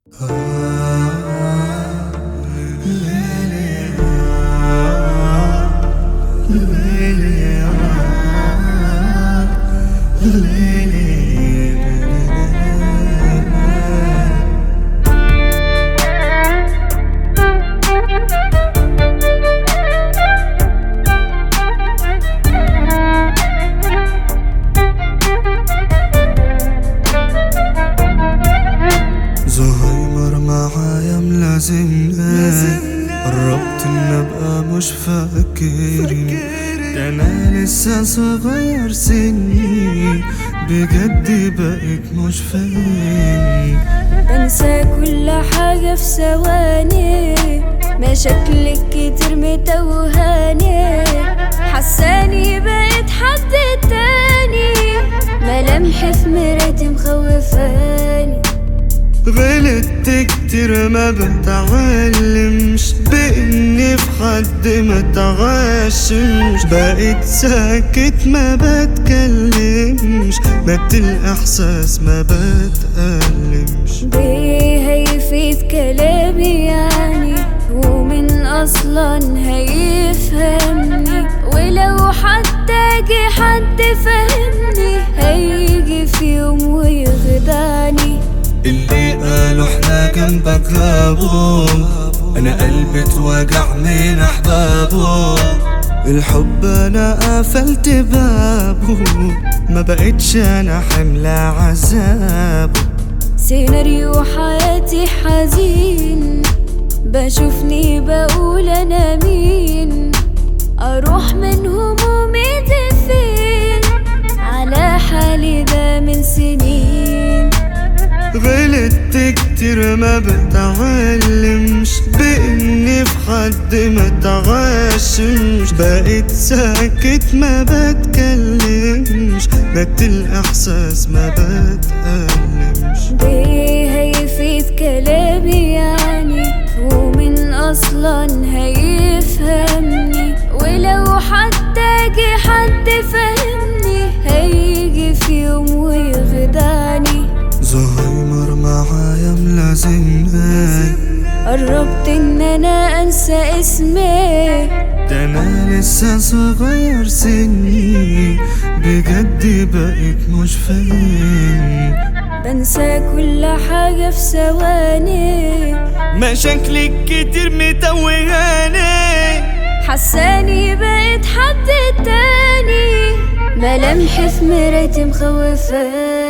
زهايمر معايا ملازمنا قربت ان ابقى مش فاكرني ده انا لسه صغير سني بجد بقيت مش فاهم بنسى كل حاجة في ثواني مشاكلك كتير متوهاني حساني بقيت حد تاني ملامحي في مرايتي مخوفاني غلطت كتير ما بتعلمش بإني في حد ما تعشمش بقيت ساكت ما بتكلمش مد الإحساس ما بتألمش بيه هيفيد كلامي يعني ومن اصلا هيفهمني ولو حتى جه حد فهمني هيجي في يوم ويخدعني اللي قالوا احنا جنبك غابوا انا قلبي اتوجع من احبابه الحب انا قفلت بابه ما بقتش انا حمل عذابه سيناريو حياتي حزين بشوفني بقول انا مين اروح من همومي دي فين على حالي ده من سنين غلطت كتير ما بتعلمش بإني في حد ما تعشمش بقيت ساكت ما بتكلمش مد الإحساس ما بتألمش بيه هيفيد كلامي يعني ومن اصلا هيفهمني ولو حتى جه حد فهمني هيجي في يوم ويخدعني زهايمر معايا ملازمني قربت ان انا انسى اسمي ده انا لسه صغير سني بجد بقيت مش فاهم بنسى كل حاجة في ثواني مشاكلك كتير متوهاني حساني بقيت حد تاني ملامحي في مرايتي مخوفاني